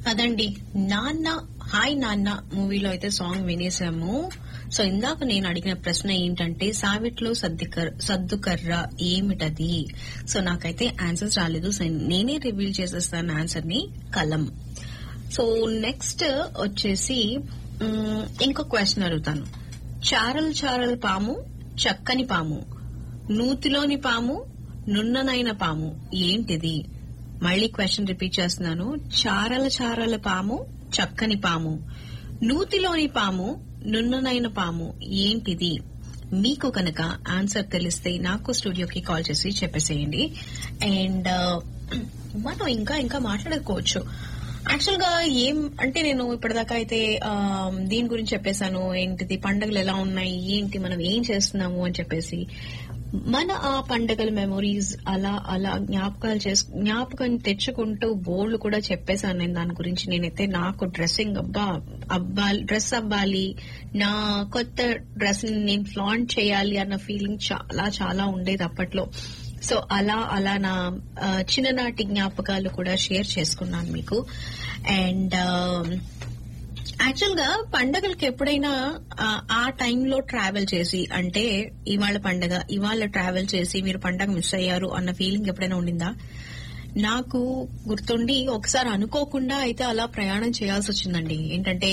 అదండి నాన్న హాయ్ నాన్న మూవీలో అయితే సాంగ్ వినేసాము సో ఇందాక నేను అడిగిన ప్రశ్న ఏంటంటే సావిట్లో సర్దికర్ సర్దుకర్ర ఏమిటది సో నాకైతే ఆన్సర్స్ రాలేదు సో నేనే రివీల్ చేసేస్తాను ఆన్సర్ ని కలం సో నెక్స్ట్ వచ్చేసి మ్, ఇంకో క్వశ్చన్ అడుగుతాను చారల్ చారల్ పాము చక్కని పాము నూతిలోని పాము నున్ననైన పాము ఏంటిది మళ్ళీ క్వశ్చన్ రిపీట్ చేస్తున్నాను చారల చారల పాము చక్కని పాము నూతిలోని పాము నున్ననైన పాము ఏంటిది మీకు కనుక ఆన్సర్ తెలిస్తే నాకు స్టూడియోకి కాల్ చేసి చెప్పేసేయండి అండ్ మనం ఇంకా ఇంకా మాట్లాడుకోవచ్చు యాక్చువల్ గా ఏం అంటే నేను ఇప్పటిదాకా అయితే ఆ, దీని గురించి చెప్పేశాను ఏంటిది పండుగలు ఎలా ఉన్నాయి ఏంటి మనం ఏం చేస్తున్నాము అని చెప్పేసి మన ఆ పండగల మెమొరీస్ అలా అలా జ్ఞాపకాలు చేసు జ్ఞాపకం తెచ్చుకుంటూ బోర్డు కూడా చెప్పేశాను నేను దాని గురించి నేనైతే నాకు డ్రెస్సింగ్ అబ్బా అబ్బాలి డ్రెస్ అవ్వాలి నా కొత్త డ్రెస్ నేను ఫ్లాంట్ చేయాలి అన్న ఫీలింగ్ చాలా చాలా ఉండేది అప్పట్లో సో అలా అలా నా ఆ, చిన్ననాటి జ్ఞాపకాలు కూడా షేర్ చేసుకున్నాను మీకు అండ్ యాక్చువల్ గా పండగలకి ఎప్పుడైనా ఆ, ఆ టైంలో ట్రావెల్ చేసి అంటే ఇవాళ పండగ ఇవాళ ట్రావెల్ చేసి మీరు పండగ మిస్ అయ్యారు అన్న ఫీలింగ్ ఎప్పుడైనా ఉండిందా నాకు గుర్తుండి ఒకసారి అనుకోకుండా అయితే అలా ప్రయాణం చేయాల్సి వచ్చిందండి ఏంటంటే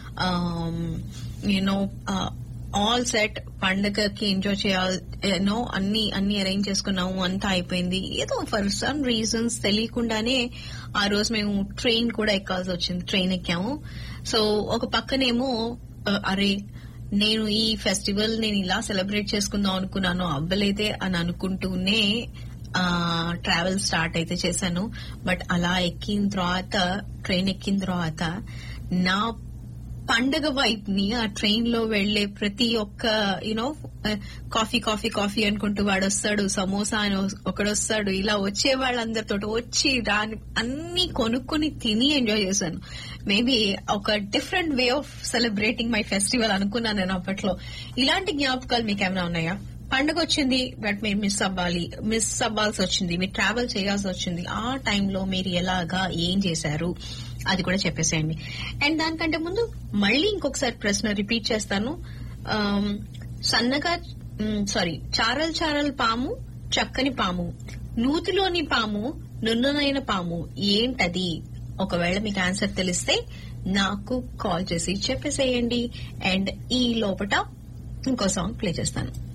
యూనో ఆల్ సెట్ పండగకి ఎంజాయ్ చేయాలి నో అన్ని అన్ని అరేంజ్ చేసుకున్నాము అంతా అయిపోయింది ఏదో ఫర్ సమ్ రీజన్స్ తెలియకుండానే ఆ రోజు మేము ట్రైన్ కూడా ఎక్కాల్సి వచ్చింది ట్రైన్ ఎక్కాము సో ఒక పక్కనేమో ఆ, అరే నేను ఈ ఫెస్టివల్ నేను ఇలా సెలబ్రేట్ చేసుకుందాం అనుకున్నాను అవ్వలేదే అని అనుకుంటూనే ట్రావెల్ స్టార్ట్ అయితే చేశాను బట్ అలా ఎక్కిన తర్వాత ట్రైన్ ఎక్కిన తర్వాత నా పండగ వైపు ని ఆ ట్రైన్ లో వెళ్లే ప్రతి ఒక్క యూనో కాఫీ కాఫీ కాఫీ అనుకుంటూ వాడు వస్తాడు సమోసా అని ఒకడు వస్తాడు ఇలా వచ్చే వాళ్ళందరితో వచ్చి దాని అన్ని కొనుక్కొని తిని ఎంజాయ్ చేశాను మేబీ ఒక different way of celebrating my festival అనుకున్నాను నేను అప్పట్లో ఇలాంటి జ్ఞాపకాలు మీకు ఏమైనా ఉన్నాయా పండగ వచ్చింది బట్ మీరు మిస్ అవ్వాలి మిస్ అవ్వాల్సి వచ్చింది మీరు ట్రావెల్ చేయాల్సి వచ్చింది ఆ టైంలో మీరు ఎలాగా ఏం చేశారు అది కూడా చెప్పేసేయండి అండ్ దానికంటే ముందు మళ్ళీ ఇంకొకసారి ప్రశ్న రిపీట్ చేస్తాను ఆమ్, సన్నగా సారీ చారల్ చారల్ పాము చక్కని పాము నూతిలోని పాము నున్ననైన పాము ఏంటది ఒకవేళ మీకు ఆన్సర్ తెలిస్తే నాకు కాల్ చేసి చెప్పేసేయండి అండ్ ఈ లోపట ఇంకో సాంగ్ ప్లే చేస్తాను